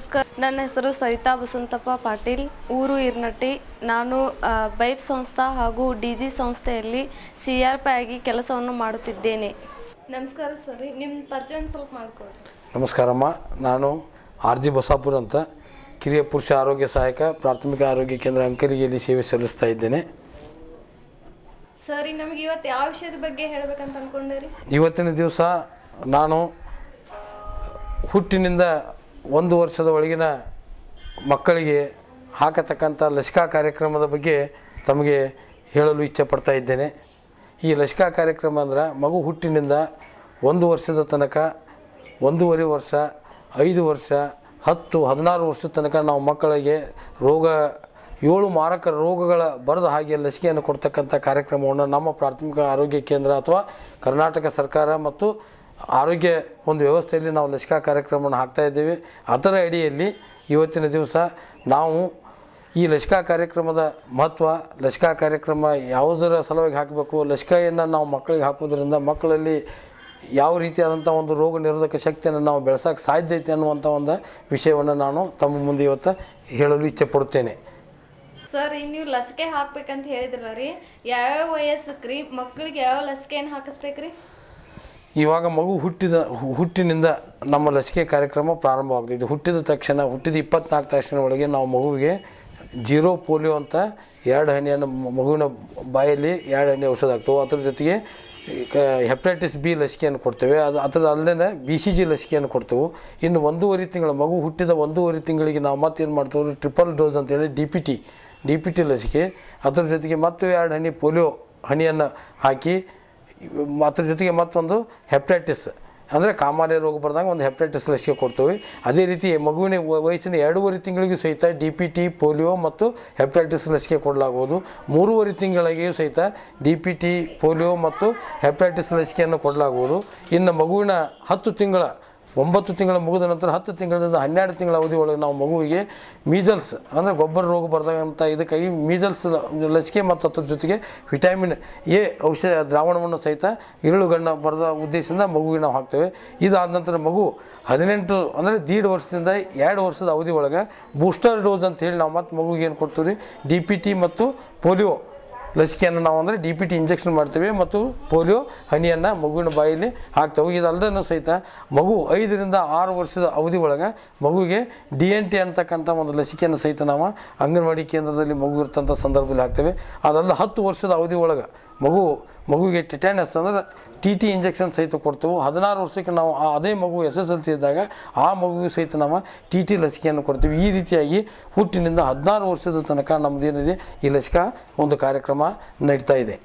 ನಮಸ್ಕಾರ ನನ್ನ ಹೆಸರು ಸರಿತಾ ಬಸಂತಪ್ಪ ಪಾಟೀಲ್ ಊರು ಇರ್ನಟ್ಟಿ ನಾನು ಆ, ಬೈಪ್ ಸಂಸ್ಥಾ ಹಾಗೂ ಡಿ ಜಿ ಸಂಸ್ಥೆಯಲ್ಲಿ ಸಿ ಆರ್ ಪಿ ಆಗಿ ಕೆಲಸವನ್ನು ಮಾಡುತ್ತಿದ್ದೇನೆ ನಮಸ್ಕಾರ ಸರಿ ನಿಮ್ಮ ಪರಿಚಯ ಒಂದು ಸ್ವಲ್ಪ ಮಾಡಿಕೊಡ್ರಿ ನಮಸ್ಕಾರಮ್ಮ ನಾನು ಆರ್ ಜಿ ಬಸಾಪುರ್ ಅಂತ ಕಿರಿಯ ಪುರುಷ ಆರೋಗ್ಯ ಸಹಾಯಕ ಪ್ರಾಥಮಿಕ ಆರೋಗ್ಯ ಕೇಂದ್ರ ಅಂಕಲಿಗೆಯಲ್ಲಿ ಸೇವೆ ಸಲ್ಲಿಸ್ತಾ ಇದ್ದೇನೆ ಸರಿ ನಮಗೆ ಇವತ್ತು ಯಾವ ವಿಷಯದ ಬಗ್ಗೆ ಹೇಳ್ಬೇಕಂತ ಅನ್ಕೊಂಡೇರಿ ಇವತ್ತಿನ ದಿವಸ ನಾನು ಹುಟ್ಟಿನಿಂದ ಒಂದು ವರ್ಷದ ಒಳಗಿನ ಮಕ್ಕಳಿಗೆ ಹಾಕತಕ್ಕಂಥ ಲಸಿಕಾ ಕಾರ್ಯಕ್ರಮದ ಬಗ್ಗೆ ತಮಗೆ ಹೇಳಲು ಇಚ್ಛೆ ಪಡ್ತಾ ಇದ್ದೇನೆ ಈ ಲಸಿಕಾ ಕಾರ್ಯಕ್ರಮ ಅಂದ್ರೆ ಮಗು ಹುಟ್ಟಿನಿಂದ ಒಂದು ವರ್ಷದ ತನಕ ಒಂದೂವರೆ ವರ್ಷ ಐದು ವರ್ಷ ಹತ್ತು ಹದಿನಾರು ವರ್ಷದ ತನಕ ನಾವು ಮಕ್ಕಳಿಗೆ ರೋಗ ಏಳು ಮಾರಕ ರೋಗಗಳ ಬರದ ಹಾಗೆ ಲಸಿಕೆಯನ್ನು ಕೊಡ್ತಕ್ಕಂಥ ಕಾರ್ಯಕ್ರಮವನ್ನು ನಮ್ಮ ಪ್ರಾಥಮಿಕ ಆರೋಗ್ಯ ಕೇಂದ್ರ ಅಥವಾ ಕರ್ನಾಟಕ ಸರ್ಕಾರ ಮತ್ತು ಆರೋಗ್ಯ ಒಂದು ವ್ಯವಸ್ಥೆಯಲ್ಲಿ ನಾವು ಲಸಿಕಾ ಕಾರ್ಯಕ್ರಮವನ್ನು ಹಾಕ್ತಾ ಇದ್ದೇವೆ ಅದರ ಅಡಿಯಲ್ಲಿ ಇವತ್ತಿನ ದಿವಸ ನಾವು ಈ ಲಸಿಕಾ ಕಾರ್ಯಕ್ರಮದ ಮಹತ್ವ ಲಸಿಕಾ ಕಾರ್ಯಕ್ರಮ ಯಾವುದರ ಸಲುವಾಗಿ ಹಾಕಬೇಕು ಲಸಿಕೆಯನ್ನು ನಾವು ಮಕ್ಕಳಿಗೆ ಹಾಕೋದ್ರಿಂದ ಮಕ್ಕಳಲ್ಲಿ ಯಾವ ರೀತಿಯಾದಂಥ ಒಂದು ರೋಗ ನಿರೋಧಕ ಶಕ್ತಿಯನ್ನು ನಾವು ಬೆಳೆಸೋಕೆ ಸಾಧ್ಯ ಐತೆ ಅನ್ನುವಂಥ ಒಂದು ವಿಷಯವನ್ನು ನಾನು ತಮ್ಮ ಮುಂದೆ ಇವತ್ತು ಹೇಳಲು ಇಚ್ಛೆ ಪಡುತ್ತೇನೆ ಸರ್ ಈಗ ನೀವು ಲಸಿಕೆ ಹಾಕ್ಬೇಕಂತ ಹೇಳಿದ್ರಲ್ಲ ರೀ ಯಾವ್ಯಾವ ವಯಸ್ಸಕ್ಕೆ ರೀ ಮಕ್ಕಳಿಗೆ ಯಾವ ಲಸಿಕೆಯನ್ನು ಹಾಕಿಸ್ಬೇಕ್ರಿ ಇವಾಗ ಮಗು ಹುಟ್ಟಿದ ಹು- ಹುಟ್ಟಿನಿಂದ ನಮ್ಮ ಲಸಿಕೆ ಕಾರ್ಯಕ್ರಮ ಪ್ರಾರಂಭವಾಗ್ತಿದೆ ಹುಟ್ಟಿದ ತಕ್ಷಣ ಹುಟ್ಟಿದ ಇಪ್ಪತ್ನಾಲ್ಕು ತಕ್ಷಣ ಒಳಗೆ ನಾವು ಮಗುವಿಗೆ ಜೀರೋ ಪೋಲಿಯೋ ಅಂತ ಎರಡು ಹನಿಯನ್ನು ಮ- ಮಗುವಿನ ಬಾಯಲ್ಲಿ ಎರಡು ಹನಿ ಔಷಧ ಆಗ್ತವೆ ಅದ್ರ ಜೊತೆಗೆ ಹೆಪಟೈಟಿಸ್ ಬಿ ಲಸಿಕೆಯನ್ನು ಕೊಡ್ತೇವೆ ಅದು ಅದರ ಅಲ್ಲದೆ ಬಿ ಸಿ ಜಿ ಲಸಿಕೆಯನ್ನು ಕೊಡ್ತೇವೆ ಇನ್ನು ಒಂದೂವರೆ ತಿಂಗಳ ಮಗು ಹುಟ್ಟಿದ ಒಂದೂವರೆ ತಿಂಗಳಿಗೆ ನಾವು ಮತ್ತೇನು ಮಾಡ್ತೇವೆ ಟ್ರಿಪಲ್ ಡೋಸ್ ಅಂತೇಳಿ D P T D P T ಲಸಿಕೆ ಅದ್ರ ಜೊತೆಗೆ ಮತ್ತೆ ಎರಡು ಹನಿ ಪೋಲಿಯೋ ಹನಿಯನ್ನು ಹಾಕಿ ಅದ್ರ ಜೊತೆಗೆ ಮತ್ತೊಂದು ಹೆಪ್ಟೈಟಿಸ್ ಅಂದರೆ ಕಾಮಾಲೆ ರೋಗ ಬರ್ದಂಗೆ ಒಂದು ಹೆಪ್ಟೈಟಿಸ್ ಲಸಿಕೆ ಕೊಡ್ತೇವೆ ಅದೇ ರೀತಿ ಮಗುವಿನ ವ- ವಯಸ್ಸಿನ ಎರಡೂವರೆ ತಿಂಗಳಿಗೂ ಸಹಿತ ಡಿ ಪಿ ಟಿ ಪೋಲಿಯೋ ಮತ್ತು ಹೆಪ್ಟೈಟಿಸ್ ಲಸಿಕೆ ಕೊಡಲಾಗುವುದು ಮೂರುವರೆ ತಿಂಗಳಿಗೆಯೂ ಸಹಿತ ಡಿ ಪಿ ಟಿ ಪೋಲಿಯೋ ಮತ್ತು ಹೆಪ್ಟೈಟಿಸ್ ಲಸಿಕೆಯನ್ನು ಕೊಡಲಾಗುವುದು ಇನ್ನು ಮಗುವಿನ ಹತ್ತು ತಿಂಗಳ ಒಂಬತ್ತು ತಿಂಗಳ ಮುಗಿದ ನಂತರ ಹತ್ತು ತಿಂಗಳಿಂದ ಹನ್ನೆರಡು ತಿಂಗಳ ಅವಧಿ ಒಳಗೆ ನಾವು ಮಗುವಿಗೆ ಮೀಸಲ್ಸ್ ಅಂದರೆ ಗೊಬ್ಬರ ರೋಗ ಬರ್ದಂಥ ಇದಕ್ಕಾಗಿ ಮೀಸಲ್ಸ್ ಲಸಿಕೆ ಮತ್ತು ಅದ್ರ ಜೊತೆಗೆ ವಿಟಮಿನ್ ಎ ಔಷಧ ದ್ರಾವಣವನ್ನು ಸಹಿತ ಇರುಳುಗಣ್ಣ ಬರದ ಉದ್ದೇಶದಿಂದ ಮಗುವಿಗೆ ನಾವು ಹಾಕ್ತೇವೆ ಇದಾದ ನಂತರ ಮಗು ಹದಿನೆಂಟು ಅಂದರೆ ದೀಡ್ ವರ್ಷದಿಂದ ಎರಡು ವರ್ಷದ ಅವಧಿ ಒಳಗೆ ಬೂಸ್ಟರ್ ಡೋಸ್ ಅಂತ ಹೇಳಿ ನಾವು ಮತ್ತೆ ಮಗುಗೆ ಏನು ಕೊಡ್ತೀವಿ ರೀ ಡಿ ಪಿ ಟಿ ಮತ್ತು ಪೋಲಿಯೋ ಲಸಿಕೆಯನ್ನು ನಾವು ಅಂದರೆ ಡಿ ಪಿ ಟಿ ಇಂಜೆಕ್ಷನ್ ಮಾಡ್ತೇವೆ ಮತ್ತು ಪೋಲಿಯೋ ಹನಿಯನ್ನು ಮಗುವಿನ ಬಾಯಲ್ಲಿ ಹಾಕ್ತೇವೆ ಇದಲ್ಲದನ್ನು ಸಹಿತ ಮಗು ಐದರಿಂದ ಆರು ವರ್ಷದ ಅವಧಿ ಒಳಗೆ ಮಗುವಿಗೆ ಡಿ ಎನ್ ಟಿ ಅಂತಕ್ಕಂಥ ಒಂದು ಲಸಿಕೆಯನ್ನು ಸಹಿತ ನಾವು ಅಂಗನವಾಡಿ ಕೇಂದ್ರದಲ್ಲಿ ಮಗು ಇರ್ತಂಥ ಸಂದರ್ಭದಲ್ಲಿ ಹಾಕ್ತೇವೆ ಅದಲ್ಲ ಹತ್ತು ವರ್ಷದ ಅವಧಿ ಒಳಗೆ ಮಗು ಮಗುವಿಗೆ ಟಿಟ್ಯಾನಸ್ ಅಂದರೆ ಟಿ ಟಿ ಇಂಜೆಕ್ಷನ್ ಸಹಿತ ಕೊಡ್ತೇವೆ ಹದಿನಾರು ವರ್ಷಕ್ಕೆ ನಾವು ಆ ಅದೇ ಮಗು ಎಸ್ ಎಸ್ ಎಲ್ ಸಿ ಇದ್ದಾಗ ಆ ಮಗುವಿಗೆ ಸಹಿತ ನಾವು ಟಿ ಟಿ ಲಸಿಕೆಯನ್ನು ಕೊಡ್ತೀವಿ ಈ ರೀತಿಯಾಗಿ ಹುಟ್ಟಿನಿಂದ ಹದಿನಾರು ವರ್ಷದ ತನಕ ನಮ್ಮದೇನಿದೆ ಈ ಲಸಿಕಾ ಒಂದು ಕಾರ್ಯಕ್ರಮ ನಡೀತಾ ಇದೆ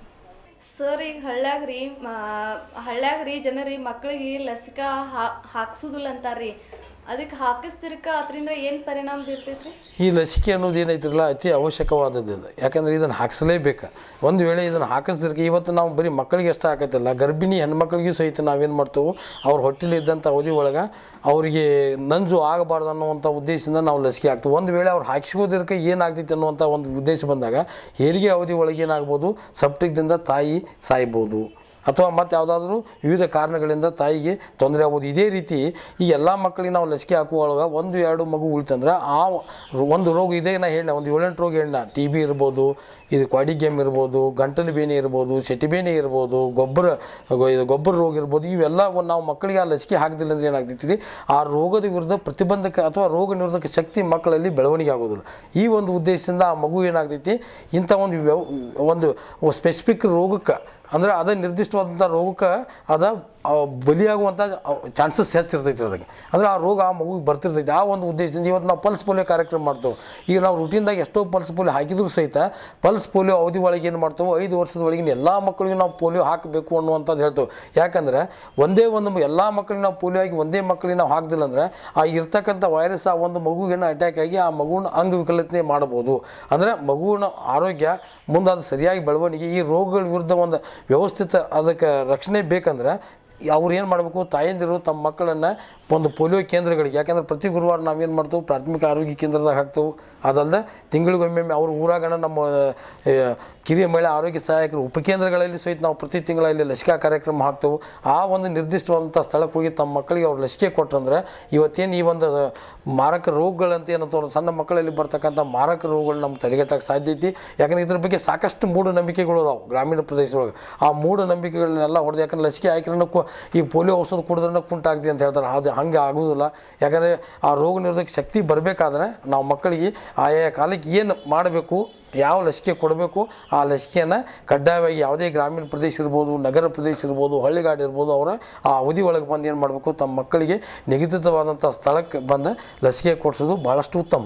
ಸರ್ ಈಗ ಹಳ್ಳ್ಯಾಗ ರೀ ಹಳ್ಳ್ಯಾಗ ರೀ ಜನರಿ ಮಕ್ಕಳಿಗೆ ಲಸಿಕಾ ಹಾಕ್ಸೋದಿಲ್ಲ ಅಂತಾರ್ರಿ ಅದಕ್ಕೆ ಹಾಕಿಸ್ತಿರ್ಕ ಅದರಿಂದ ಏನು ಪರಿಣಾಮ ಬೀರ್ತೈತ್ರಿ ಈ ಲಸಿಕೆ ಅನ್ನೋದು ಏನೈತಿರಲ್ಲ ಅತಿ ಅವಶ್ಯಕವಾದದ್ದು ಇದು ಯಾಕಂದರೆ ಇದನ್ನು ಹಾಕಿಸಲೇಬೇಕು ಒಂದು ವೇಳೆ ಇದನ್ನು ಹಾಕಿಸ್ದಿರ್ಕೆ ಇವತ್ತು ನಾವು ಬರೀ ಮಕ್ಕಳಿಗೆ ಅಷ್ಟೇ ಹಾಕತ್ತಿಲ್ಲ ಗರ್ಭಿಣಿ ಹೆಣ್ಮಕ್ಳಿಗೂ ಸಹಿತ ನಾವೇನು ಮಾಡ್ತೇವೆ ಅವ್ರ ಹೊಟ್ಟೆಲಿದ್ದಂಥ ಅವಧಿ ಒಳಗೆ ಅವರಿಗೆ ನಂಜು ಆಗಬಾರ್ದು ಅನ್ನುವಂಥ ಉದ್ದೇಶದಿಂದ ನಾವು ಲಸಿಕೆ ಹಾಕ್ತೀವಿ ಒಂದು ವೇಳೆ ಅವ್ರು ಹಾಕಿಸ್ಕೋದಿರ್ಕೆ ಏನಾಗ್ತೈತೆ ಅನ್ನುವಂಥ ಒಂದು ಉದ್ದೇಶ ಬಂದಾಗ ಹೆರಿಗೆ ಅವಧಿ ಒಳಗೆ ಏನಾಗ್ಬೋದು ಸಪ್ಟಿಕ್ದಿಂದ ತಾಯಿ ಸಾಯ್ಬೋದು ಅಥವಾ ಮತ್ತು ಯಾವುದಾದ್ರೂ ವಿವಿಧ ಕಾರಣಗಳಿಂದ ತಾಯಿಗೆ ತೊಂದರೆ ಆಗ್ಬೋದು ಇದೇ ರೀತಿ ಈ ಎಲ್ಲ ಮಕ್ಕಳಿಗೆ ನಾವು ಲಸಿಕೆ ಹಾಕುವಾಗ ಒಂದು ಎರಡು ಮಗು ಉಳಿತಂದ್ರೆ ಆ ಒಂದು ರೋಗ ಇದೆ ನಾ ಹೇಳ ಒಂದು ಏಳೆಂಟು ರೋಗ ಹೇಳ ಟಿ ಬಿ ಇರ್ಬೋದು ಇದು ಕ್ವಾಡಿಗೆಮ್ ಇರ್ಬೋದು ಗಂಟಲು ಬೇನೆ ಇರ್ಬೋದು ಸೆಟಿಬೇನೆ ಇರ್ಬೋದು ಗೊಬ್ಬರ ಗೊ- ಇದು ಗೊಬ್ಬರ ರೋಗ ಇರ್ಬೋದು ಇವೆಲ್ಲ ಒಂದು ನಾವು ಮಕ್ಕಳಿಗೆ ಆ ಲಸಿಕೆ ಹಾಕದಿಲ್ಲ ಅಂದ್ರೆ ಏನಾಗ್ತೈತಿ ರೀ ಆ ರೋಗದ ವಿರುದ್ಧ ಪ್ರತಿಬಂಧಕ ಅಥವಾ ರೋಗ ನಿರೋಧಕ ಶಕ್ತಿ ಮಕ್ಕಳಲ್ಲಿ ಬೆಳವಣಿಗೆ ಆಗೋದಿಲ್ಲ ಈ ಒಂದು ಉದ್ದೇಶದಿಂದ ಆ ಮಗು ಏನಾಗ್ತೈತಿ ಇಂಥ ಒಂದು ವ್ಯವ ಒಂದು ಸ್ಪೆಸಿಫಿಕ್ ರೋಗಕ್ಕೆ ಅಂದ್ರೆ ಅದ ನಿರ್ದಿಷ್ಟವಾದಂಥ ರೋಗಕ್ಕೆ ಅದ ಆ, ಬಲಿಯಾಗುವಂಥ ಚಾನ್ಸಸ್ ಹೆಚ್ಚಿರ್ತೈತಿ ಅದಕ್ಕೆ ಅಂದರೆ ಆ ರೋಗ ಆ ಮಗುಗೆ ಬರ್ತಿರ್ತೈತಿ ಆ ಒಂದು ಉದ್ದೇಶದಿಂದ ಇವತ್ತು ನಾವು ಪಲ್ಸ್ ಪೋಲಿಯೋ ಕಾರ್ಯಕ್ರಮ ಮಾಡ್ತೇವೆ ಈಗ ನಾವು ರೂಟೀನ್ದಾಗ ಎಷ್ಟೋ ಪಲ್ಸ್ ಪೋಲಿಯೋ ಹಾಕಿದ್ರು ಸಹಿತ ಪಲ್ಸ್ ಪೋಲಿಯೋ ಅವಧಿ ಒಳಗೆ ಏನು ಮಾಡ್ತೇವೆ ಐದು ವರ್ಷದ ಒಳಗಿನ ಎಲ್ಲ ಮಕ್ಕಳಿಗೆ ನಾವು ಪೋಲಿಯೋ ಹಾಕಬೇಕು ಅನ್ನುವಂಥದ್ದು ಹೇಳ್ತೇವೆ ಯಾಕಂದ್ರೆ ಒಂದೇ ಒಂದು ಎಲ್ಲ ಮಕ್ಕಳಿಗೆ ನಾವು ಪೋಲಿಯೋ ಆಗಿ ಒಂದೇ ಮಕ್ಕಳಿಗೆ ನಾವು ಹಾಕ್ದಿಲ್ಲ ಅಂದ್ರೆ ಆ ಇರ್ತಕ್ಕಂಥ ವೈರಸ್ ಆ ಒಂದು ಮಗುವಿನ ಅಟ್ಯಾಕ್ ಆಗಿ ಆ ಮಗುವಿನ ಅಂಗವಿಕಲತೆ ಮಾಡಬಹುದು ಅಂದರೆ ಮಗುವಿನ ಆರೋಗ್ಯ ಮುಂದೆ ಅದು ಸರಿಯಾಗಿ ಬೆಳವಣಿಗೆ ಈ ರೋಗಗಳ ವಿರುದ್ಧ ಒಂದು ವ್ಯವಸ್ಥಿತ ಅದಕ್ಕೆ ರಕ್ಷಣೆ ಬೇಕಂದ್ರೆ ಅವ್ರು ಏನು ಮಾಡಬೇಕು ತಾಯಂದಿರು ತಮ್ಮ ಮಕ್ಕಳನ್ನು ಒಂದು ಪೋಲಿಯೋ ಕೇಂದ್ರಗಳಿಗೆ ಯಾಕಂದ್ರೆ ಪ್ರತಿ ಗುರುವಾರ ನಾವೇನು ಮಾಡ್ತೇವೆ ಪ್ರಾಥಮಿಕ ಆರೋಗ್ಯ ಕೇಂದ್ರದಾಗ ಹಾಕ್ತೇವೆ ಅದಲ್ಲದೆ ತಿಂಗಳಿಗೊಮ್ಮೆ ಅವ್ರ ಊರಾಗಣ ನಮ್ಮ ಆ, ಕಿರಿಯ ಮಹಿಳಾ ಆರೋಗ್ಯ ಸಹಾಯಕರು ಉಪಕೇಂದ್ರಗಳಲ್ಲಿ ಸಹಿತ ನಾವು ಪ್ರತಿ ತಿಂಗಳಲ್ಲಿ ಲಸಿಕಾ ಕಾರ್ಯಕ್ರಮ ಹಾಕ್ತೇವೆ ಆ ಒಂದು ನಿರ್ದಿಷ್ಟವಾದಂಥ ಸ್ಥಳಕ್ಕೆ ಹೋಗಿ ತಮ್ಮ ಮಕ್ಕಳಿಗೆ ಅವ್ರು ಲಸಿಕೆ ಕೊಟ್ರಂದ್ರೆ ಇವತ್ತೇನು ಈ ಒಂದು ಮಾರಕ ರೋಗಗಳಂತ ಏನಂತ ಸಣ್ಣ ಮಕ್ಕಳಲ್ಲಿ ಬರ್ತಕ್ಕಂಥ ಮಾರಕ ರೋಗಗಳು ನಮ್ಮ ತಡೆಗಟ್ಟಕ್ಕೆ ಸಾಧ್ಯ ಐತಿ ಯಾಕಂದ್ರೆ ಇದ್ರ ಬಗ್ಗೆ ಸಾಕಷ್ಟು ಮೂಢನಂಬಿಕೆಗಳು ಅದಾವೆ ಗ್ರಾಮೀಣ ಪ್ರದೇಶದೊಳಗೆ ಆ ಮೂಢನಂಬಿಕೆಗಳನ್ನೆಲ್ಲ ಹೊಡೆದು ಯಾಕಂದ್ರೆ ಲಸಿಕೆ ಹಾಕಿದ್ರೆ ಕು ಈ ಪೋಲಿಯೋ ಔಷಧ ಕುಡಿದ್ರೆ ಕುಂಟಾಗ್ತಿ ಅಂತ ಹೇಳ್ತಾರೆ ಅದು ಹಂಗೆ ಆಗೋದಿಲ್ಲ ಯಾಕಂದರೆ ಆ ರೋಗ ನಿರೋಧಕ ಶಕ್ತಿ ಬರಬೇಕಾದ್ರೆ ನಾವು ಮಕ್ಕಳಿಗೆ ಆಯಾ ಕಾಲಕ್ಕೆ ಏನು ಮಾಡಬೇಕು ಯಾವ ಲಸಿಕೆ ಕೊಡಬೇಕು ಆ ಲಸಿಕೆಯನ್ನು ಕಡ್ಡಾಯವಾಗಿ ಯಾವುದೇ ಗ್ರಾಮೀಣ ಪ್ರದೇಶ ಇರ್ಬೋದು ನಗರ ಪ್ರದೇಶ ಇರ್ಬೋದು ಹಳ್ಳಿಗಾಡು ಇರ್ಬೋದು ಅವರ ಆ ಅವಧಿ ಒಳಗೆ ಬಂದು ಏನು ಮಾಡಬೇಕು ತಮ್ಮ ಮಕ್ಕಳಿಗೆ ನಿಗದಿತವಾದಂಥ ಸ್ಥಳಕ್ಕೆ ಬಂದು ಲಸಿಕೆ ಕೊಡಿಸೋದು ಭಾಳಷ್ಟು ಉತ್ತಮ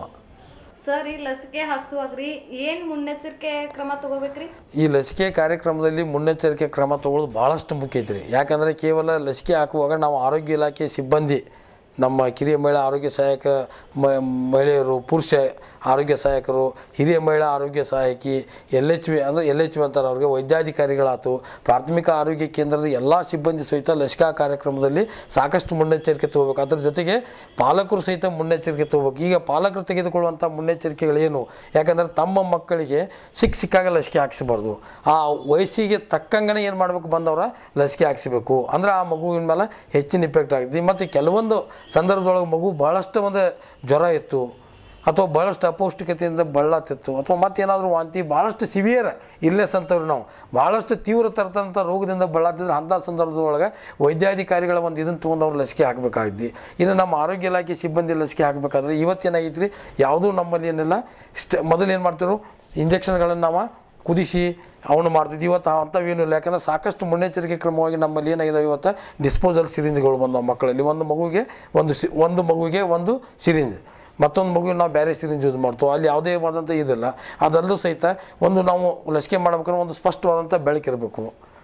ಸರ್ ಈ ಲಸಿಕೆ ಹಾಕ್ಸುವಾಗ್ರಿ ಏನು ಮುನ್ನೆಚ್ಚರಿಕೆ ಕ್ರಮ ತಗೋಬೇಕ್ರಿ ಈ ಲಸಿಕೆ ಕಾರ್ಯಕ್ರಮದಲ್ಲಿ ಮುನ್ನೆಚ್ಚರಿಕೆ ಕ್ರಮ ತಗೊಳ್ಳೋದು ಭಾಳಷ್ಟು ಮುಖ್ಯ ಐತ್ರಿ ಯಾಕಂದರೆ ಕೇವಲ ಲಸಿಕೆ ಹಾಕುವಾಗ ನಾವು ಆರೋಗ್ಯ ಇಲಾಖೆ ಸಿಬ್ಬಂದಿ ನಮ್ಮ ಕಿರಿಯ ಮಹಿಳಾ ಆರೋಗ್ಯ ಸಹಾಯಕ ಮ- ಮಹಿಳೆಯರು ಪುರುಷ ಆರೋಗ್ಯ ಸಹಾಯಕರು ಹಿರಿಯ ಮಹಿಳಾ ಆರೋಗ್ಯ ಸಹಾಯಕಿ ಎಲ್ ಎಚ್ ವಿ ಅಂದರೆ ಎಲ್ ಎಚ್ ವಿ ಅಂತಾರೆ ಅವ್ರಿಗೆ ವೈದ್ಯಾಧಿಕಾರಿಗಳಾತು ಪ್ರಾಥಮಿಕ ಆರೋಗ್ಯ ಕೇಂದ್ರದ ಎಲ್ಲ ಸಿಬ್ಬಂದಿ ಸಹಿತ ಲಸಿಕಾ ಕಾರ್ಯಕ್ರಮದಲ್ಲಿ ಸಾಕಷ್ಟು ಮುನ್ನೆಚ್ಚರಿಕೆ ತಗೋಬೇಕು ಅದ್ರ ಜೊತೆಗೆ ಪಾಲಕರು ಸಹಿತ ಮುನ್ನೆಚ್ಚರಿಕೆ ತಗೋಬೇಕು ಈಗ ಪಾಲಕರು ತೆಗೆದುಕೊಳ್ಳುವಂಥ ಮುನ್ನೆಚ್ಚರಿಕೆಗಳೇನು ಯಾಕಂದರೆ ತಮ್ಮ ಮಕ್ಕಳಿಗೆ ಸಿಕ್ಕ ಸಿಕ್ಕಾಗ ಲಸಿಕೆ ಹಾಕಿಸಬಾರ್ದು ಆ ವಯಸ್ಸಿಗೆ ತಕ್ಕಂಗನೇ ಏನು ಮಾಡಬೇಕು ಬಂದವರ ಲಸಿಕೆ ಹಾಕಿಸಬೇಕು ಅಂದರೆ ಆ ಮಗುವಿನ ಮೇಲೆ ಹೆಚ್ಚಿನ ಇಫೆಕ್ಟ್ ಆಗುತ್ತೆ ಮತ್ತು ಕೆಲವೊಂದು ಸಂದರ್ಭದೊಳಗೆ ಮಗು ಭಾಳಷ್ಟು ಒಂದು ಜ್ವರ ಇತ್ತು ಅಥವಾ ಭಾಳಷ್ಟು ಅಪೌಷ್ಟಿಕತೆಯಿಂದ ಬಳಲತ್ತಿತ್ತು ಅಥವಾ ಮತ್ತೇನಾದರೂ ವಾಂತಿ ಭಾಳಷ್ಟು ಸಿವಿಯರ್ ಇಲ್ಲೆಸ್ ಅಂತವ್ರು ನಾವು ಭಾಳಷ್ಟು ತೀವ್ರ ತರತಂಥ ರೋಗದಿಂದ ಬಳಲತ್ತಿದ್ರೆ ಅಂಥ ಸಂದರ್ಭದೊಳಗೆ ವೈದ್ಯಾಧಿಕಾರಿಗಳ ಒಂದು ಇದನ್ನು ತೊಗೊಂಡು ಅವ್ರು ಲಸಿಕೆ ಹಾಕಬೇಕಾಗಿದ್ದಿ ಇದು ನಮ್ಮ ಆರೋಗ್ಯ ಇಲಾಖೆ ಸಿಬ್ಬಂದಿ ಲಸಿಕೆ ಹಾಕಬೇಕಾದ್ರೆ ಇವತ್ತೇನಾಗೈತೆ ರೀ ಯಾವುದೂ ನಮ್ಮಲ್ಲಿ ಏನಿಲ್ಲ ಇಷ್ಟ ಮೊದಲು ಏನು ಮಾಡ್ತಿರು ಇಂಜೆಕ್ಷನ್ಗಳನ್ನು ನಾವು ಕುದಿಸಿ ಅವನು ಮಾಡ್ತಿದ್ವಿ ಇವತ್ತು ಅಂಥವೇನು ಇಲ್ಲ ಯಾಕಂದ್ರೆ ಸಾಕಷ್ಟು ಮುನ್ನೆಚ್ಚರಿಕೆ ಕ್ರಮವಾಗಿ ನಮ್ಮಲ್ಲಿ ಏನಾಗಿದಾವೆ ಇವತ್ತು ಡಿಸ್ಪೋಸಲ್ ಸಿರಿಂಜ್ಗಳು ಬಂದವು ಮಕ್ಕಳಲ್ಲಿ ಒಂದು ಮಗುವಿಗೆ ಒಂದು ಸಿ ಒಂದು ಮಗುವಿಗೆ ಒಂದು ಸಿರಿಂಜ್ ಮತ್ತೊಂದು ಮಗುವಿಗೆ ನಾವು ಬೇರೆ ಸಿರಿಂಜ್ ಯೂಸ್ ಮಾಡ್ತೇವೆ ಅಲ್ಲಿ ಯಾವುದೇ ಆದಂಥ ಇದಿಲ್ಲ ಅದಲ್ಲೂ ಸಹಿತ ಒಂದು ನಾವು ಲಸಿಕೆ ಮಾಡ್ಬೇಕಾದ್ರೆ ಒಂದು ಸ್ಪಷ್ಟವಾದಂಥ ಬೆಳಕಿರಬೇಕು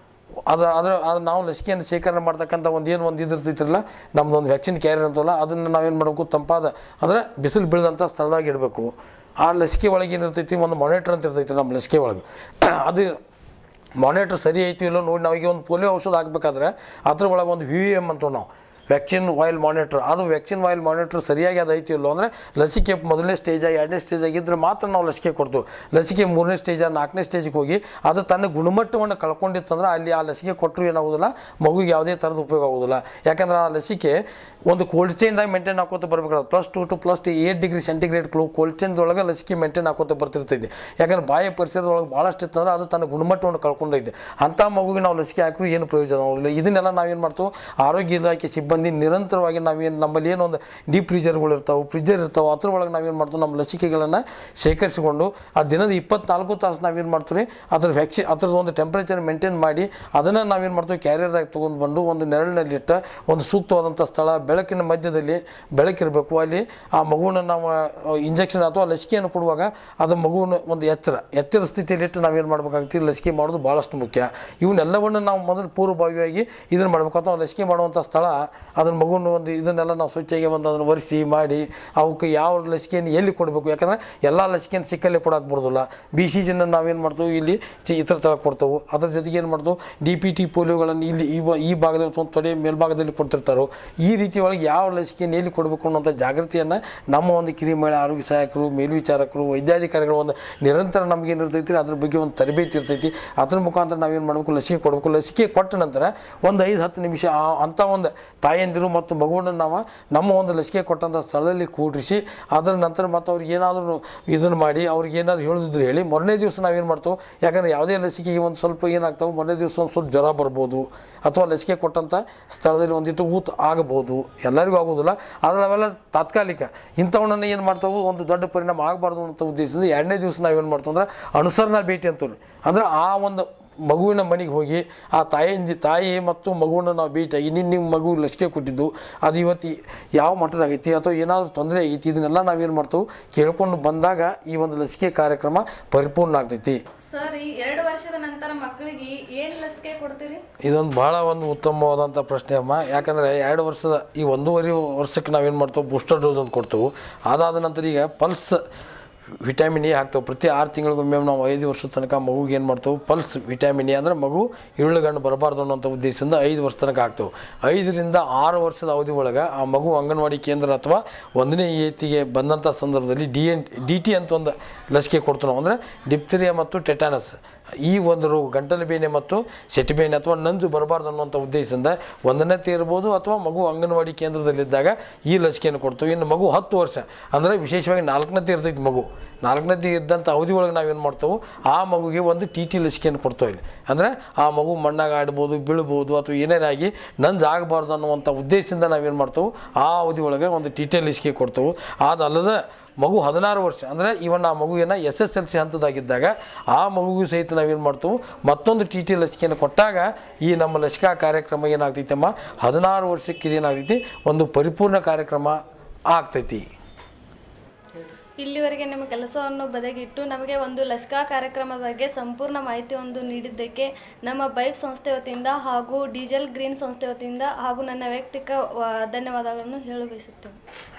ಅದು ಅದ್ರ ಅದು ನಾವು ಲಸಿಕೆಯನ್ನು ಶೇಖರಣೆ ಮಾಡ್ತಕ್ಕಂಥ ಒಂದು ಏನು ಒಂದು ಇದು ಇರ್ತೈತಿರಲ್ಲ ನಮ್ದು ಒಂದು ವ್ಯಾಕ್ಸಿನ್ ಕ್ಯಾರಿಯರ್ ಅಂತವಲ್ಲ ಅದನ್ನು ನಾವೇನು ಮಾಡಬೇಕು ತಂಪಾದ ಅಂದರೆ ಬಿಸಿಲು ಬೀಳದಂಥ ಸ್ಥಳದಾಗ ಇಡಬೇಕು ಆ ಲಸಿಕೆ ಒಳಗೆ ಏನಿರ್ತೈತಿ ಒಂದು ಮಾನಿಟರ್ ಅಂತ ಇರ್ತೈತಿ ನಮ್ಮ ಲಸಿಕೆ ಒಳಗೆ ಅದು ಮಾನಿಟರ್ ಸರಿ ಐತಿ ಇಲ್ಲೋ ನೋಡಿ ನಾವೀಗ ಒಂದು ಪೋಲಿಯೋ ಔಷಧ ಹಾಕ್ಬೇಕಾದ್ರೆ ಅದ್ರ ಒಳಗೆ ಒಂದು ವಿ ಎಮ್ ಅಂತೀವಿ ನಾವು ವ್ಯಾಕ್ಸಿನ್ ವಾಯಿಲ್ ಮಾನಿಟ್ರ್ ಅದು ವ್ಯಾಕ್ಸಿನ್ ವಾಯಿಲ್ ಮಾನಿಟ್ರ್ ಸರಿಯಾಗಿ ಅದು ಐತಿ ಇಲ್ಲೋ ಅಂದರೆ ಲಸಿಕೆ ಮೊದಲನೇ ಸ್ಟೇಜ ಎರಡನೇ ಸ್ಟೇಜ್ ಆಗಿದ್ದರೆ ಮಾತ್ರ ನಾವು ಲಸಿಕೆ ಕೊಡ್ತೀವಿ ಲಸಿಕೆ ಮೂರನೇ ಸ್ಟೇಜ ನಾಲ್ಕನೇ ಸ್ಟೇಜಿಗೆ ಹೋಗಿ ಅದು ತನ್ನ ಗುಣಮಟ್ಟವನ್ನು ಕಳ್ಕೊಂಡಿತ್ತಂದ್ರೆ ಅಲ್ಲಿ ಆ ಲಸಿಕೆ ಕೊಟ್ಟರು ಏನಾಗೋದಿಲ್ಲ ಮಗುಗೆ ಯಾವುದೇ ಥರದ ಉಪಯೋಗ ಆಗೋದಿಲ್ಲ ಯಾಕಂದ್ರೆ ಆ ಲಸಿಕೆ ಒಂದು ಕೋಲ್ಡ್ ಚೈನ್ದಾಗ ಮೇಂಟೈನ್ ಹಾಕೋತ ಬರ್ಬೇಕಾದ್ರೆ plus two two plus eight degree centigrade cold ಚೈನ್ದೊಳಗೆ ಲಸಿಕೆ ಮೇಂಟೈನ್ ಹಾಕೋತ ಬರ್ತಿರ್ತೈತಿ ಯಾಕಂದ್ರೆ ಬಾಯ ಪರಿಸರದೊಳಗೆ ಭಾಳಷ್ಟು ಇತ್ತಂದ್ರೆ ಅದು ತನ್ನ ಗುಣಮಟ್ಟವನ್ನು ಕಳ್ಕೊಂಡೈತೆ ಅಂಥ ಮಗುವಿಗೆ ನಾವು ಲಸಿಕೆ ಹಾಕಿದ್ರು ಏನು ಪ್ರಯೋಜನ ಆಗೋದಿಲ್ಲ ಇದನ್ನೆಲ್ಲ ನಾವೇನು ಮಾಡ್ತೀವಿ ಆರೋಗ್ಯ ಇಲಾಖೆ ಸಿಬ್ಬಂದಿ ನಿರಂತರವಾಗಿ ನಾವೇನು ನಮ್ಮಲ್ಲಿ ಏನೊಂದು ಡೀಪ್ ಫ್ರೀಜರ್ಗಳು ಇರ್ತಾವೆ ಫ್ರಿಜರ್ ಇರ್ತಾವೆ ಅದ್ರ ಒಳಗೆ ನಾವೇನು ಮಾಡ್ತೀವಿ ನಮ್ಮ ಲಸಿಕೆಗಳನ್ನು ಶೇಖರಿಸಿಕೊಂಡು ಆ ದಿನದ ಇಪ್ಪತ್ನಾಲ್ಕು ತಾಸು ನಾವೇನು ಮಾಡ್ತೀವಿ ಅದ್ರ ವ್ಯಾಕ್ಸಿನ್ ಅದ್ರದ್ದು ಒಂದು ಟೆಂಪ್ರೇಚರ್ ಮೇಂಟೈನ್ ಮಾಡಿ ಅದನ್ನು ನಾವೇನು ಮಾಡ್ತೀವಿ ಕ್ಯಾರಿಯರ್ದಾಗ ತೊಗೊಂಡು ಬಂದು ಒಂದು ನೆರಳಿನಲ್ಲಿಟ್ಟು ಒಂದು ಸೂಕ್ತವಾದಂಥ ಸ್ಥಳ ಬೆಳಕಿನ ಮಧ್ಯದಲ್ಲಿ ಬೆಳಕಿರಬೇಕು ಅಲ್ಲಿ ಆ ಮಗುವನ್ನು ನಾವು ಇಂಜೆಕ್ಷನ್ ಅಥವಾ ಲಸಿಕೆಯನ್ನು ಕೊಡುವಾಗ ಅದು ಮಗುವನ್ನು ಒಂದು ಎಚ್ಚರ ಎಚ್ಚರ ಸ್ಥಿತಿಯಲ್ಲಿಟ್ಟು ನಾವೇನು ಮಾಡ್ಬೇಕಾಗ್ತೀವಿ ಲಸಿಕೆ ಮಾಡೋದು ಭಾಳಷ್ಟು ಮುಖ್ಯ ಇವನ್ನೆಲ್ಲವನ್ನು ನಾವು ಮೊದಲು ಪೂರ್ವಭಾವಿಯಾಗಿ ಇದನ್ನು ಮಾಡಬೇಕು ಅಥವಾ ಲಸಿಕೆ ಮಾಡುವಂಥ ಸ್ಥಳ ಅದನ್ನು ಮಗುವನ್ನು ಒಂದು ಇದನ್ನೆಲ್ಲ ನಾವು ಸ್ವಚ್ಛಾಗಿ ಒಂದು ಅದನ್ನು ಒರೆಸಿ ಮಾಡಿ ಅವಕ್ಕೆ ಯಾವ ಲಸಿಕೆಯನ್ನು ಎಲ್ಲಿ ಕೊಡಬೇಕು ಯಾಕಂದರೆ ಎಲ್ಲ ಲಸಿಕೆಯನ್ನು ಸಿಕ್ಕಲ್ಲೇ ಕೊಡಕ್ಕೆ ಬರೋದಿಲ್ಲ ಬಿ ಸಿ ಜಿನ ನಾವೇನು ಮಾಡ್ತೀವಿ ಇಲ್ಲಿ ಚಿ- ಇತರ ಥರ ಕೊಡ್ತೇವೆ ಅದ್ರ ಜೊತೆಗೆ ಏನು ಮಾಡ್ತೇವೆ ಡಿ ಪಿ ಟಿ ಪೋಲಿಯೋಗಳನ್ನು ಇಲ್ಲಿ ಈ ಬ- ಈ ಭಾಗದಲ್ಲಿ ಒಂದು ತೊಡೆ ಮೇಲ್ಭಾಗದಲ್ಲಿ ಕೊಡ್ತಿರ್ತಾರೋ ಈ ರೀತಿ ಒಳಗೆ ಯಾವ ಲಸಿಕೆಯನ್ನು ಎಲ್ಲಿ ಕೊಡಬೇಕು ಅನ್ನೋಂಥ ಜಾಗೃತಿಯನ್ನು ನಮ್ಮ ಒಂದು ಕಿರಿಯ ಮಹಿಳಾ ಆರೋಗ್ಯ ಸಹಾಯಕರು ಮೇಲ್ವಿಚಾರಕರು ವೈದ್ಯಾಧಿಕಾರಿಗಳು ಒಂದು ನಿರಂತರ ನಮಗೆ ಏನಿರ್ತೈತಿ ಅದ್ರ ಬಗ್ಗೆ ಒಂದು ತರಬೇತಿ ಇರ್ತೈತಿ ಅದ್ರ ಮುಖಾಂತರ ನಾವೇನು ಮಾಡಬೇಕು ಲಸಿಕೆ ಕೊಡಬೇಕು ಲಸಿಕೆ ಕೊಟ್ಟ ನಂತರ ಒಂದು ಐದು ಹತ್ತು ನಿಮಿಷ ಆ ಅಂಥ ಒಂದು ತಾಯಂದಿರು ಮತ್ತು ಮಗುವನ್ನು ನಾವು ನಮ್ಮ ಒಂದು ಲಸಿಕೆ ಕೊಟ್ಟಂಥ ಸ್ಥಳದಲ್ಲಿ ಕೂಡಿಸಿ ಅದರ ನಂತರ ಮತ್ತು ಅವ್ರಿಗೆ ಏನಾದರೂ ಇದನ್ನು ಮಾಡಿ ಅವ್ರಿಗೆ ಏನಾದ್ರು ಹೇಳಿದ್ರು ಹೇಳಿ ಮೊದಲನೇ ದಿವಸ ನಾವೇನು ಮಾಡ್ತೇವೆ ಯಾಕಂದರೆ ಯಾವುದೇ ಲಸಿಕೆಗೆ ಒಂದು ಸ್ವಲ್ಪ ಏನಾಗ್ತಾವೆ ಮೊದಲನೇ ದಿವಸ ಒಂದು ಸ್ವಲ್ಪ ಜ್ವರ ಬರ್ಬೋದು ಅಥವಾ ಲಸಿಕೆ ಕೊಟ್ಟಂಥ ಸ್ಥಳದಲ್ಲಿ ಒಂದಿಟ್ಟು ಊತ ಆಗಬಹುದು ಎಲ್ಲರಿಗೂ ಆಗೋದಿಲ್ಲ ಆದರೆ ಅವೆಲ್ಲ ತಾತ್ಕಾಲಿಕ ಇಂಥವನ್ನ ಏನು ಮಾಡ್ತಾವೆ ಒಂದು ದೊಡ್ಡ ಪರಿಣಾಮ ಆಗಬಾರ್ದು ಅಂತ ಉದ್ದೇಶದಿಂದ ಎರಡನೇ ದಿವಸ ನಾವೇನು ಮಾಡ್ತೀವಿ ಅಂದ್ರೆ ಅನುಸರಣಾ ಭೇಟಿ ಅಂತೀವಿ ಅಂದ್ರೆ ಆ ಒಂದು ಮಗುವಿನ ಮನೆಗೆ ಹೋಗಿ ಆ ತಾಯಿಯಿಂದ ತಾಯಿ ಮತ್ತು ಮಗುವನ್ನು ನಾವು ಭೇಟಿಯಾಗಿ ನಿನ್ನ ನಿಮ್ಮ ಮಗು ಲಸಿಕೆ ಕೊಟ್ಟಿದ್ದು ಅದು ಇವತ್ತು ಈ- ಯಾವ ಮಟ್ಟದಾಗೈತಿ ಅಥವಾ ಏನಾದರೂ ತೊಂದರೆ ಆಗೈತಿ ಇದನ್ನೆಲ್ಲ ನಾವೇನು ಮಾಡ್ತೇವೆ ಕೇಳ್ಕೊಂಡು ಬಂದಾಗ ಈ ಒಂದು ಲಸಿಕೆ ಕಾರ್ಯಕ್ರಮ ಪರಿಪೂರ್ಣ ಆಗ್ತೈತಿ ಸರ್ ಈ ಎರಡು ವರ್ಷದ ನಂತರ ಮಕ್ಕಳಿಗೆ ಏನು ಲಸಿಕೆ ಕೊಡ್ತೀರಿ ಇದೊಂದು ಭಾಳ ಒಂದು ಉತ್ತಮವಾದಂಥ ಪ್ರಶ್ನೆ ಅಮ್ಮ ಯಾಕಂದರೆ ಎರಡು ವರ್ಷದ ಈ ಒಂದೂವರೆ ವರ್ಷಕ್ಕೆ ನಾವೇನು ಮಾಡ್ತೇವೆ ಬೂಸ್ಟರ್ ಡೋಸ್ ಅಂತ ಕೊಡ್ತೇವೆ ಅದಾದ ನಂತರ ಈಗ ಪಲ್ಸ್ ವಿಟಮಿನ್ ಎ ಹಾಕ್ತೇವೆ ಪ್ರತಿ ಆರು ತಿಂಗಳಿಗೊಮ್ಮೆ ನಾವು ಐದು ವರ್ಷದ ತನಕ ಮಗುಗೆ ಏನು ಮಾಡ್ತೇವೆ ಪಲ್ಸ್ ವಿಟಮಿನ್ ಎ ಅಂದರೆ ಮಗು ಇರುಳುಗಣ್ಣು ಬರಬಾರ್ದು ಅನ್ನೋಂಥ ಉದ್ದೇಶದಿಂದ ಐದು ವರ್ಷ ತನಕ ಹಾಕ್ತೇವೆ ಐದರಿಂದ ಆರು ವರ್ಷದ ಅವಧಿ ಒಳಗೆ ಆ ಮಗು ಅಂಗನವಾಡಿ ಕೇಂದ್ರ ಅಥವಾ ಒಂದನೇ ಏತಿಗೆ ಬಂದಂಥ ಸಂದರ್ಭದಲ್ಲಿ ಡಿ ಎನ್ ಡಿ ಟಿ ಅಂತ ಒಂದು ಲಸಿಕೆ ಕೊಡ್ತೀವಿ ನಾವು ಅಂದರೆ ಡಿಪ್ತರಿಯಾ ಮತ್ತು ಟೆಟಾನಸ್ ಈ ಒಂದು ರೋಗ ಗಂಟಲು ಬೇನೆ ಮತ್ತು ಸೆಟಿಬೇನೆ ಅಥವಾ ನಂಜು ಬರಬಾರ್ದು ಅನ್ನುವಂಥ ಉದ್ದೇಶದಿಂದ ಒಂದನೇತೆ ಇರ್ಬೋದು ಅಥವಾ ಮಗು ಅಂಗನವಾಡಿ ಕೇಂದ್ರದಲ್ಲಿದ್ದಾಗ ಈ ಲಸಿಕೆಯನ್ನು ಕೊಡ್ತೀವಿ ಇನ್ನು ಮಗು ಹತ್ತು ವರ್ಷ ಅಂದರೆ ವಿಶೇಷವಾಗಿ ನಾಲ್ಕನೇತೆ ಇರ್ತೈತಿ ಮಗು ನಾಲ್ಕನೇತೆ ಇದ್ದಂಥ ಅವಧಿ ಒಳಗೆ ನಾವೇನು ಮಾಡ್ತೇವೆ ಆ ಮಗುಗೆ ಒಂದು ಟಿ ಟಿ ಲಸಿಕೆಯನ್ನು ಕೊಡ್ತೇವೆ ಇಲ್ಲಿ ಅಂದರೆ ಆ ಮಗು ಮಣ್ಣಾಗ ಆಡ್ಬೋದು ಬೀಳ್ಬೋದು ಅಥವಾ ಏನೇನಾಗಿ ನಂಜು ಆಗಬಾರ್ದು ಅನ್ನುವಂಥ ಉದ್ದೇಶದಿಂದ ನಾವೇನು ಮಾಡ್ತೇವೆ ಆ ಅವಧಿ ಒಳಗೆ ಒಂದು ಟಿ ಟಿ ಲಸಿಕೆ ಕೊಡ್ತೇವೆ ಅದಲ್ಲದೆ ಮಗು ಹದಿನಾರು ವರ್ಷ ಅಂದರೆ ಇವನ್ ಆ ಮಗುವಿನ ಎಸ್ ಎಸ್ ಎಲ್ ಸಿ ಹಂತದಾಗಿದ್ದಾಗ ಆ ಮಗುಗೂ ಸಹಿತ ನಾವೇನು ಮಾಡ್ತೇವೆ ಮತ್ತೊಂದು ಟಿ ಟಿ ಲಸಿಕೆಯನ್ನು ಕೊಟ್ಟಾಗ ಈ ನಮ್ಮ ಲಸಿಕಾ ಕಾರ್ಯಕ್ರಮ ಏನಾಗ್ತೈತಮ್ಮ ಹದಿನಾರು ವರ್ಷಕ್ಕೆ ಇದೇನಾಗ್ತೈತಿ ಒಂದು ಪರಿಪೂರ್ಣ ಕಾರ್ಯಕ್ರಮ ಆಗ್ತೈತಿ ಇಲ್ಲಿವರೆಗೆ ನಿಮ್ಮ ಕೆಲಸವನ್ನು ಬದಿಗಿಟ್ಟು ನಮಗೆ ಒಂದು ಲಸಿಕಾ ಕಾರ್ಯಕ್ರಮದ ಬಗ್ಗೆ ಸಂಪೂರ್ಣ ಮಾಹಿತಿಯೊಂದು ನೀಡಿದ್ದಕ್ಕೆ ನಮ್ಮ ಬೈಬ್ ಸಂಸ್ಥೆ ವತಿಯಿಂದ ಹಾಗೂ ಡೀಸೆಲ್ ಗ್ರೀನ್ ಸಂಸ್ಥೆ ವತಿಯಿಂದ ಹಾಗೂ ನನ್ನ ವೈಯಕ್ತಿಕ ವ- ಧನ್ಯವಾದಗಳನ್ನು ಹೇಳ ಬಯಸುತ್ತೇನೆ